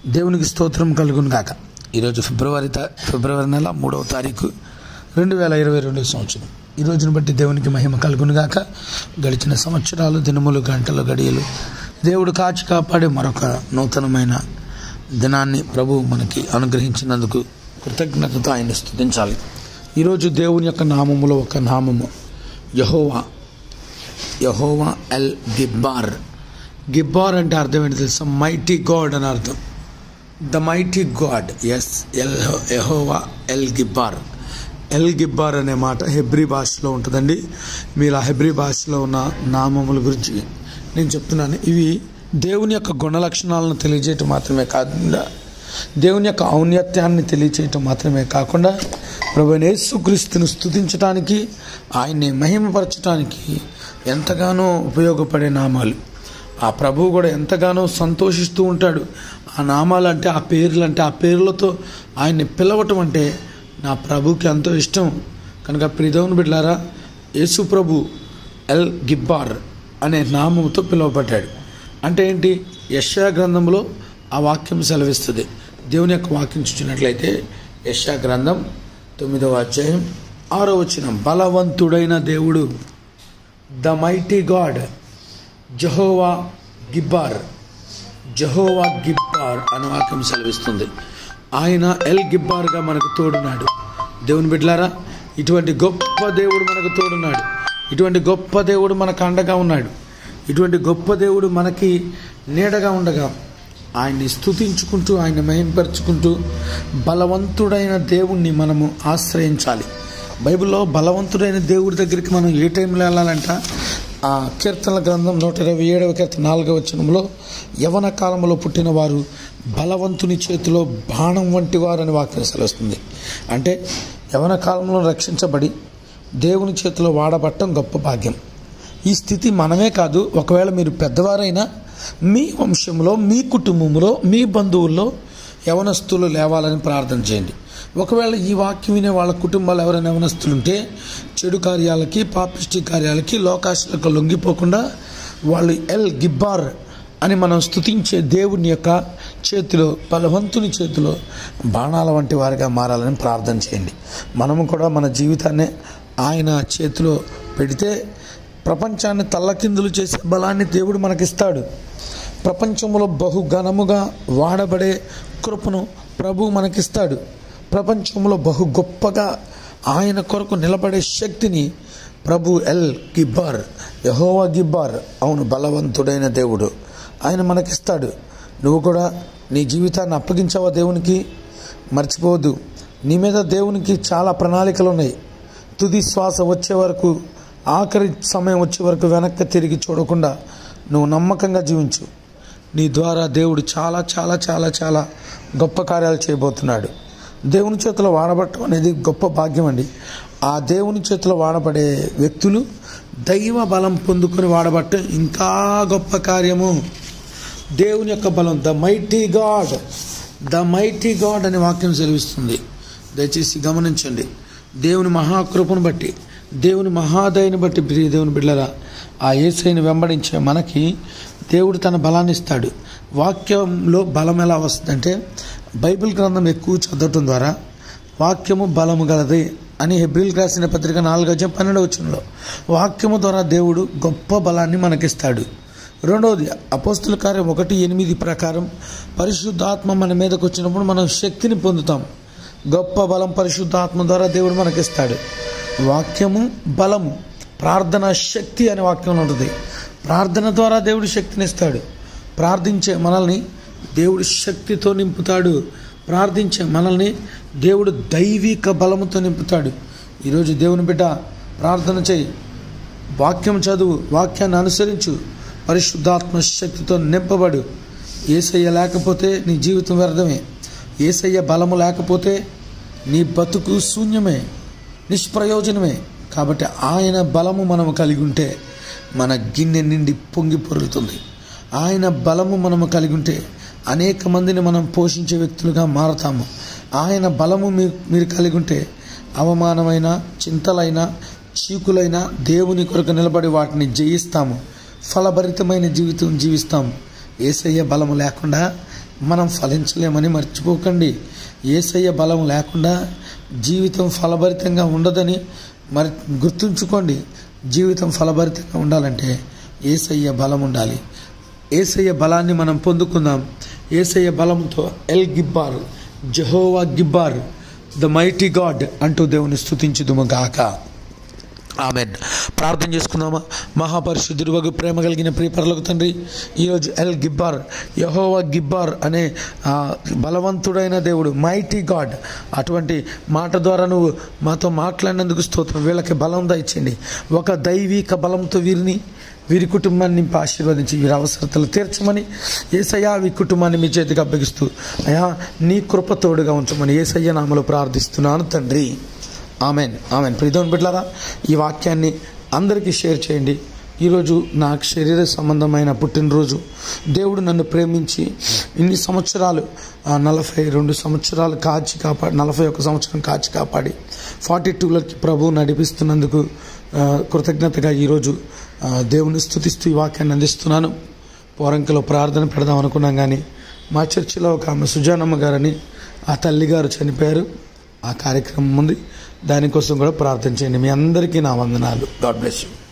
దేవునికి స్తోత్రం కలుగును గాక ఈరోజు ఫిబ్రవరి తా- ఫిబ్రవరి నెల మూడవ తారీఖు రెండు వేల ఇరవై రెండు సంవత్సరం ఈ రోజును బట్టి దేవునికి మహిమ కలుగును గాక గడిచిన సంవత్సరాలు దినములు గంటలు గడియలు దేవుడు కాచి కాపాడే మరొక నూతనమైన దినాన్ని ప్రభు మనకి అనుగ్రహించినందుకు కృతజ్ఞతతో ఆయన స్తుతించాలి ఈరోజు దేవుని యొక్క నామములో ఒక నామము యహోవా యహోవా ఎల్ గిబ్బార్ గిబ్బార్ అంటే అర్థం ఏంటి తెలుసా మైటీ గాడ్ అని అర్థం ద మైటీ గాడ్ ఎస్ ఎల్ యహోవా ఎల్ గిబ్బార్ ఎల్ గిబ్బార్ అనే మాట హెబ్రీ భాషలో ఉంటుందండి మీరు ఆ హెబ్రీ భాషలో ఉన్న నామముల గురించి నేను చెప్తున్నాను ఇవి దేవుని యొక్క గుణ లక్షణాలను తెలియజేయటం మాత్రమే కాకుండా దేవుని యొక్క ఔన్నత్యాన్ని తెలియచేయటం మాత్రమే కాకుండా ప్రభు యేసుక్రీస్తును స్తుతించడానికి ఆయన్ని మహిమపరచడానికి ఎంతగానో ఉపయోగపడే నామాలు ఆ ప్రభువు కూడా ఎంతగానో సంతోషిస్తూ ఉంటాడు ఆ నామాలు అంటే ఆ పేర్లు అంటే ఆ పేర్లతో ఆయన్ని పిలవటం అంటే నా ప్రభుకి ఎంతో ఇష్టం కనుక ప్రిదవుని బిడ్డారా యేసు ప్రభు ఎల్ గిబ్బార్ అనే నామంతో పిలువబడ్డాడు అంటే ఏంటి యశా గ్రంథంలో ఆ వాక్యం సెలవిస్తుంది దేవుని యొక్క వాక్యం చూసినట్లయితే యశా గ్రంథం తొమ్మిదవ అధ్యాయం ఆరో వచ్చిన బలవంతుడైన దేవుడు ద మైటీ గాడ్ జహోవా గిబ్బార్ జహోవా గిబ్బార్ అనే వాక్యం సెలవిస్తుంది ఆయన ఎల్ గిబ్బార్గా మనకు తోడున్నాడు దేవుని బిడ్డలారా ఇటువంటి గొప్ప దేవుడు మనకు తోడున్నాడు ఇటువంటి గొప్ప దేవుడు మనకు అండగా ఉన్నాడు ఇటువంటి గొప్ప దేవుడు మనకి నీడగా ఉండగా ఆయన్ని స్తుతించుకుంటూ ఆయన్ని మహింపరుచుకుంటూ బలవంతుడైన దేవుణ్ణి మనము ఆశ్రయించాలి బైబిల్లో బలవంతుడైన దేవుడి దగ్గరికి మనం ఏ టైంలో వెళ్ళాలంట ఆ కీర్తనల గ్రంథం నూట ఇరవై ఏడవ కీర్తన నాలుగవ వచనంలో యవన కాలంలో పుట్టిన వారు బలవంతుని చేతిలో బాణం వంటి వారు అని వాక్యం సెలవుస్తుంది అంటే యవన కాలంలో రక్షించబడి దేవుని చేతిలో వాడబట్టం గొప్ప భాగ్యం ఈ స్థితి మనమే కాదు ఒకవేళ మీరు పెద్దవారైనా మీ వంశంలో మీ కుటుంబంలో మీ బంధువుల్లో యవనస్తులు లేవాలని ప్రార్థన చేయండి ఒకవేళ ఈ వాక్యం వినే వాళ్ళ కుటుంబాలు ఎవరైనా యవనస్తులుంటే చెడు కార్యాలకి పాపిష్టి కార్యాలకి లోకాశలకు లొంగిపోకుండా వాళ్ళు ఎల్ గిబ్బార్ అని మనం స్తుతించే దేవుని యొక్క చేతిలో బలవంతుని చేతిలో బాణాల వంటి వారిగా మారాలని ప్రార్థన చేయండి మనము కూడా మన జీవితాన్ని ఆయన చేతిలో పెడితే ప్రపంచాన్ని తల్లకిందులు చేసే బలాన్ని దేవుడు మనకిస్తాడు ప్రపంచంలో బహుఘనముగా వాడబడే కృపను ప్రభు మనకిస్తాడు ప్రపంచంలో బహు గొప్పగా ఆయన కొరకు నిలబడే శక్తిని ప్రభు ఎల్ గిబ్బార్ యహోవా గిబ్బార్ అవును బలవంతుడైన దేవుడు ఆయన మనకిస్తాడు నువ్వు కూడా నీ జీవితాన్ని అప్పగించావా దేవునికి మర్చిపోవద్దు నీ మీద దేవునికి చాలా ప్రణాళికలు ఉన్నాయి తుది శ్వాస వచ్చే వరకు ఆఖరి సమయం వచ్చే వరకు వెనక్కి తిరిగి చూడకుండా నువ్వు నమ్మకంగా జీవించు నీ ద్వారా దేవుడు చాలా చాలా చాలా చాలా గొప్ప కార్యాలు చేయబోతున్నాడు దేవుని చేతిలో వాడబడటం అనేది గొప్ప భాగ్యం అండి ఆ దేవుని చేతిలో వాడబడే వ్యక్తులు దైవ బలం పొందుకొని వాడబట్టం ఇంకా గొప్ప కార్యము దేవుని యొక్క బలం the mighty God the mighty God అనే వాక్యం సెలవిస్తుంది దయచేసి గమనించండి దేవుని మహాకృపను బట్టి దేవుని మహాదయని బట్టి ప్రియ దేవుని బిడ్డరా ఆ ఏసైని వెంబడించే మనకి దేవుడు తన బలాన్ని ఇస్తాడు వాక్యంలో బలం ఎలా వస్తుందంటే బైబిల్ గ్రంథం ఎక్కువ చదవటం ద్వారా వాక్యము బలము గలది అని హెబ్రిల్ రాసిన పత్రిక నాలుగు అధ్యాయం పన్నెండు వచ్చినలో వాక్యము ద్వారా దేవుడు గొప్ప బలాన్ని మనకిస్తాడు రెండవది అపోస్తుల కార్యం ఒకటి ఎనిమిది ప్రకారం పరిశుద్ధాత్మ మన మీదకి వచ్చినప్పుడు మనం శక్తిని పొందుతాం గొప్ప బలం పరిశుద్ధాత్మ ద్వారా దేవుడు మనకిస్తాడు వాక్యము బలము ప్రార్థన శక్తి అనే వాక్యంలో ఉంటుంది ప్రార్థన ద్వారా దేవుడు శక్తిని ఇస్తాడు ప్రార్థించే మనల్ని దేవుడు శక్తితో నింపుతాడు ప్రార్థించే మనల్ని దేవుడు దైవిక బలముతో నింపుతాడు ఈరోజు దేవుని బిడ్డ ప్రార్థన చేయి వాక్యం చదువు వాక్యాన్ని అనుసరించు పరిశుద్ధాత్మ శక్తితో నింపబడు ఏసయ్య లేకపోతే నీ జీవితం వ్యర్థమే ఏసయ్య బలము లేకపోతే నీ బతుకు శూన్యమే నిష్ప్రయోజనమే కాబట్టి ఆయన బలము మనము కలిగి ఉంటే మన గిన్నె నిండి పొంగి పొరులుతుంది ఆయన బలము మనము కలిగి ఉంటే అనేక మందిని మనం పోషించే వ్యక్తులుగా మారతాము ఆయన బలము మీ మీరు కలిగి ఉంటే అవమానమైన చింతలైన చీకులైన దేవుని కొరకు నిలబడి వాటిని జయిస్తాము ఫలభరితమైన జీవితం జీవిస్తాము ఏసయ్య బలము లేకుండా మనం ఫలించలేమని మర్చిపోకండి ఏసయ్య బలం లేకుండా జీవితం ఫలభరితంగా ఉండదని మరి గుర్తుంచుకోండి జీవితం ఫలభరితంగా ఉండాలంటే ఏసయ్య బలం ఉండాలి ఏసయ్య బలాన్ని మనం పొందుకుందాం ఏసయ్య బలంతో ఎల్ గిబ్బార్ జహోవా గిబ్బార్ ద మైటీ గాడ్ అంటూ దేవుని స్థుతించుదుము గాక ఆమెన్ ప్రార్థన చేసుకుందామా మహాపరిశుద్ధుడు వగు ప్రేమ కలిగిన ప్రియపరలకు తండ్రి ఈరోజు ఎల్ గిబ్బార్ యహోవా గిబ్బార్ అనే ఆ, బలవంతుడైన దేవుడు మైటీ గాడ్ అటువంటి మాట ద్వారా నువ్వు మాతో మాట్లాడినందుకు స్తోత్రం వీళ్ళకి బలం దయచేయండి ఒక దైవిక బలంతో వీరిని వీరి కుటుంబాన్ని నింపి ఆశీర్వదించి వీరి అవసరతలు తీర్చమని ఏసయ్యా ఈ కుటుంబాన్ని మీ చేతికి అప్పగిస్తూ అయా నీ కృప తోడుగా ఉంచమని ఏసయ్య నామలో ప్రార్థిస్తున్నాను తండ్రి ఆమెన్ ఆమెన్ ప్రీతం బిడ్లారా ఈ వాక్యాన్ని అందరికీ షేర్ చేయండి ఈరోజు నాకు శరీర సంబంధమైన పుట్టినరోజు దేవుడు నన్ను ప్రేమించి ఇన్ని సంవత్సరాలు ఆ, నలభై రెండు సంవత్సరాలు కాచి కాపాడి నలభై ఒక్క సంవత్సరం కాచి కాపాడి ఫార్టీ టూలకి ప్రభు నడిపిస్తున్నందుకు ఆ, కృతజ్ఞతగా ఈరోజు ఆ, దేవుని స్థుతిస్తూ ఈ వాక్యాన్ని అందిస్తున్నాను పోరంకలో ప్రార్థన పెడదాం అనుకున్నాం కానీ మా చర్చిలో ఒక ఆమె సుజానమ్మ గారని ఆ తల్లి గారు చనిపోయారు ఆ కార్యక్రమం ఉంది దానికోసం కూడా ప్రార్థన చేయండి మీ అందరికీ నా వందనాలు గాడ్ బ్లెస్ యూ